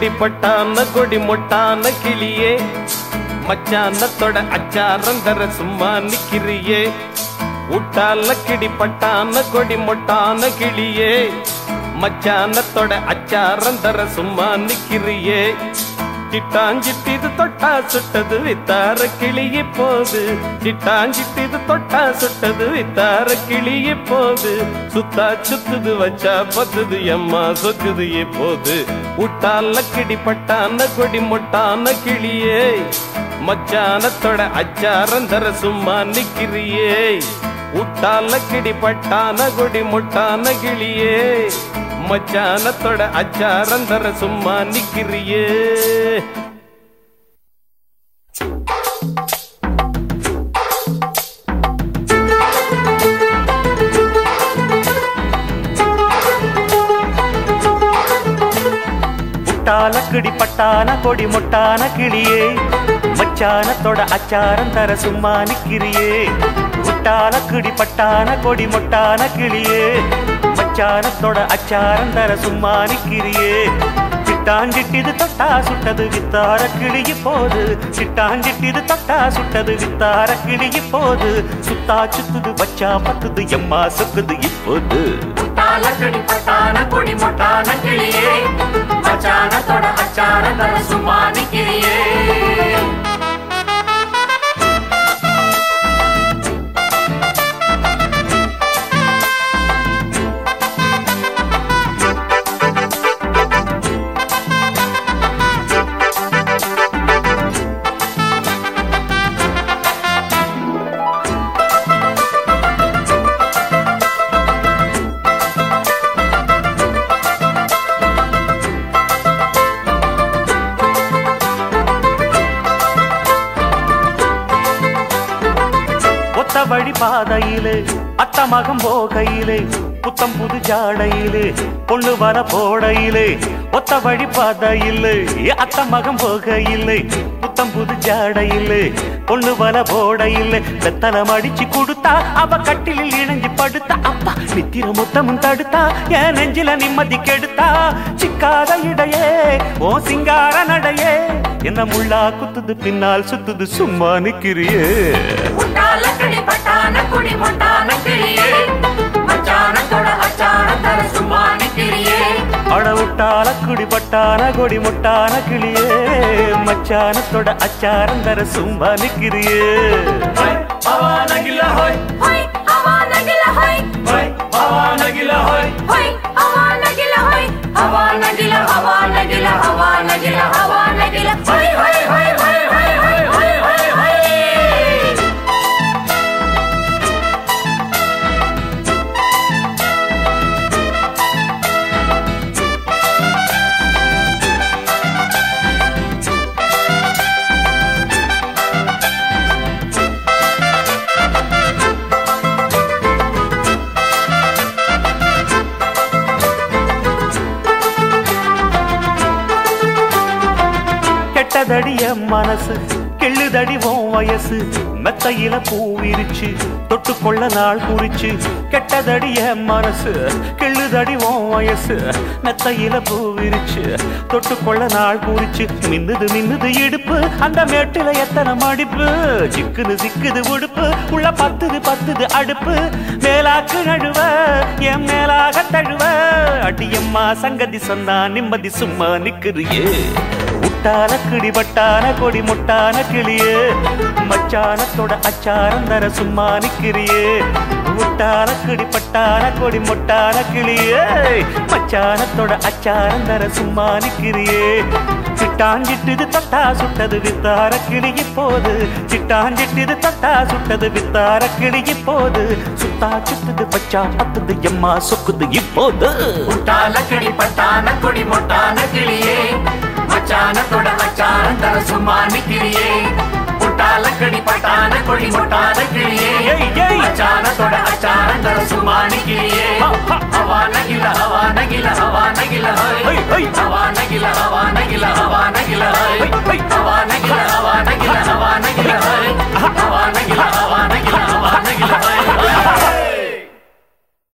கிடிப்பட்டான கொடி மொட்டான கிளியே மச்சானத்தோட அச்சாரம் தர சும்மா நிக்கிறியே உட்டால கிடிப்பட்டான கொடி மொட்டான கிளியே மச்சானத்தோட அச்சாரம் தர சும்மா நிக்கிறியே சிட்டாஞ்சிட்டிது தொட்டா சுட்டது வித்தார கிளிய போது சிட்டாஞ்சிட்டிது தொட்டா சுட்டது வித்தார கிளிய போது சுத்தா சுத்துது வச்சா பத்துது எம்மா சொக்குது இப்போது உட்டால கிடிப்பட்டான கொடி மொட்டான கிளியே மச்சானத்தோட அச்சாரம் தர சும்மா நிக்கிறியே உட்டால கிடிப்பட்டான கொடி மொட்டான கிளியே மச்சானத்தோட அச்சாரம் தர சும்மா நிக்கிறியே புட்டால கிடி பட்டான கொடி மொட்டான கிளியே மச்சானத்தோட அச்சாரம் தர சும்மா நிக்கிறியே புட்டால கிடி பட்டான கொடி மொட்டான கிளியே மச்சானத்தோட அச்சாரம் தர சும்மா நிக்கிறியே சிட்டாஞ்சிட்டிது தொட்டா சுட்டது வித்தார கிளிய போது சிட்டாஞ்சிட்டிது தொட்டா சுட்டது வித்தார கிளிய போது சுத்தா சுத்துது வச்சா பத்துது எம்மா சுக்குது இப்போது முட்டால கடிப்பட்டான கொடி மொட்டான கிளியே மச்சானத்தோட அச்சார தர சும்மா நிக்கிறியே ஒத்த வழி பாதையிலே அத்த மகம் போகையிலே புத்தம் புது ஜாடையிலே பொண்ணு வர போடையிலே ஒத்த வழி பாதையிலே அத்த மகம் போகையிலே புத்தம் புது ஜாடையிலே பொண்ணு வர போடையிலே வெத்தலம் அடிச்சு கொடுத்தா அவ கட்டிலில் இணைஞ்சு படுத்தா அப்பா நித்திர மொத்தமும் தடுத்தா என் நெஞ்சில நிம்மதி கெடுத்தா சிக்காத இடையே ஓ சிங்கார நடையே என்ன முள்ளா குத்துது பின்னால் சுத்துது சும்மா நிக்கிறியே முட்டால கடிப்பட்டான கொடி மொட்டான கிளியே மச்சானத்தோட அச்சார தர சும்மா நிக்கிறியே அடவுட்டால குடிபட்டான கொடி முட்டான கிளியே மச்சானத்தோட அச்சாரம் தர சும்மா நிக்கிறியே அவானகில ஹோய் ஹொய் அவா நகில ஹொய் ஹோய் அவானகில ஹோய் ஹொய் அவா நகில ஹொய் அவா நகில அவா நகில அவா நகில அவா நகில ஹொய் ஹொய் ஹொய் ஹொய் ஹொய் ஹொய் ஹொய் ஹொய் ஹொய் கெட்டதடி என் மனசு கிள்ளுதடி உன் வயசு மெத்தையில பூ விரிச்சு தொட்டுக்கொள்ள நாள் குறிச்சு கெட்டதடி என் மனசு கிள்ளுதடி உன் வயசு மெத்தையில பூ விரிச்சு தொட்டுக்கொள்ள நாள் குறிச்சு மின்னுது மின்னுது இடுப்பு அந்த மேட்டுல எத்தனை மடிப்பு சிக்குது சிக்குது உடுப்பு உள்ள பத்துது பத்துது அடுப்பு மேலாக்கு நழுவ என் மேலாக தழுவ அடியம்மா சங்கதி சொன்னா நிம்மதி சும்மா நிக்கிறியே முட்டான கிடிபட்டான கொடி முட்டான கிளியே மச்சானத்தோட அச்சாரம் தர சும்மா நிக்கிறியே முட்டான கிடிப்பட்டான கொடி முட்டான கிளியே மச்சானத்தோட அச்சாரம் தர சும்மா நிக்கிறியே சிட்டாஞ்சிட்டுது தொட்டா சுட்டது வித்தார கிளிய போது சிட்டாஞ்சிட்டுது தொட்டா சுட்டது வித்தார கிளிய போது சுத்தா சுத்துது பச்சா பத்துது எம்மா சொக்குது இப்போது முட்டால கடிப்பட்டான கொடி மொட்டான கிளியே மச்சானத்தோட அச்சாரம் தர சும்மா நிக்கிறியே முட்டால கடிப்பட்டான கொடி மொட்டான கிளியே ஏய், ஏய். மச்சானத்தோட அச்சாரம் தர சும்மா நிக்கிறியே ஹா, ஹா. ஹவா நகில ஹவா நகில ஹவா நகில ஹை, ஹை. ஹவா நகில ஹவா நகில ஹவா நகில